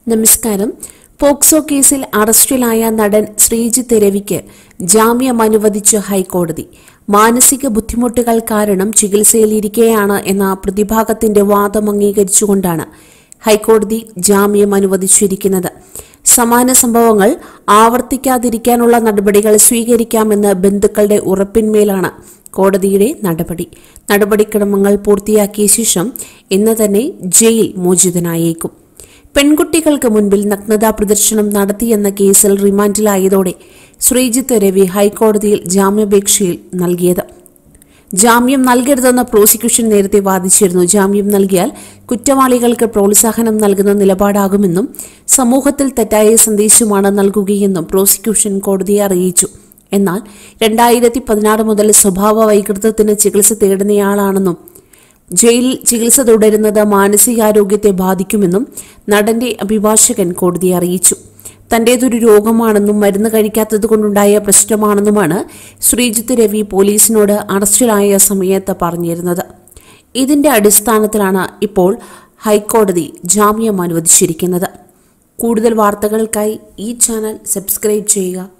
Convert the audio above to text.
നമസ്കാരം പോക്സോ കേസിൽ അറസ്റ്റിലായ നടൻ ശ്രീജിത്ത് രവിക്ക് ജാമ്യം അനുവദിച്ച് ഹൈക്കോടതി മാനസിക ബുദ്ധിമുട്ടുകൾ കാരണം ചികിത്സയിലിരിക്കെയാണ് എന്ന പ്രതിഭാഗത്തിന്റെ വാദം അംഗീകരിച്ചുകൊണ്ടാണ് ഹൈക്കോടതി ജാമ്യം അനുവദിച്ചിരിക്കുന്നത് സമാന സംഭവങ്ങൾ ആവർത്തിക്കാതിരിക്കാനുള്ള നടപടികൾ സ്വീകരിക്കാമെന്ന് ബന്ധുക്കളുടെ ഉറപ്പിന്മേലാണ് കോടതിയുടെ നടപടി നടപടിക്രമങ്ങൾ പൂർത്തിയാക്കിയ ശേഷം ഇന്ന് തന്നെ ജയിൽ മോചിതനായേക്കും പെൺകുട്ടികൾക്ക് മുൻപിൽ നഗ്നതാ പ്രദർശനം നടത്തിയെന്ന കേസിൽ റിമാൻഡിലായതോടെ ശ്രീജിത്ത് രവി ഹൈക്കോടതിയിൽ ജാമ്യാപേക്ഷയിൽ നൽകിയത് ജാമ്യം നൽകരുതെന്ന് പ്രോസിക്യൂഷൻ നേരത്തെ വാദിച്ചിരുന്നു ജാമ്യം നൽകിയാൽ കുറ്റവാളികൾക്ക് പ്രോത്സാഹനം നൽകുന്ന നിലപാടാകുമെന്നും സമൂഹത്തിൽ തെറ്റായ സന്ദേശമാണ് നൽകുകയെന്നും പ്രോസിക്യൂഷൻ കോടതിയെ അറിയിച്ചു എന്നാൽ രണ്ടായിരത്തി പതിനാറ് മുതൽ സ്വഭാവ വൈകൃതത്തിന് ചികിത്സ തേടുന്നയാളാണെന്നും ജയിലിൽ ചികിത്സ തുടരുന്നത് മാനസികാരോഗ്യത്തെ ബാധിക്കുമെന്നും നടന്റെ അഭിഭാഷകൻ കോടതിയെ അറിയിച്ചു തന്റേതൊരു രോഗമാണെന്നും മരുന്ന് കഴിക്കാത്തതുകൊണ്ടുണ്ടായ പ്രശ്നമാണെന്നുമാണ് ശ്രീജിത്ത് രവി പോലീസിനോട് അറസ്റ്റിലായ സമയത്ത് പറഞ്ഞിരുന്നത് ഇതിന്റെ അടിസ്ഥാനത്തിലാണ് ഇപ്പോൾ ഹൈക്കോടതി ജാമ്യം അനുവദിച്ചിരിക്കുന്നത് കൂടുതൽ വാർത്തകൾക്കായി ഈ ചാനൽ സബ്സ്ക്രൈബ് ചെയ്യുക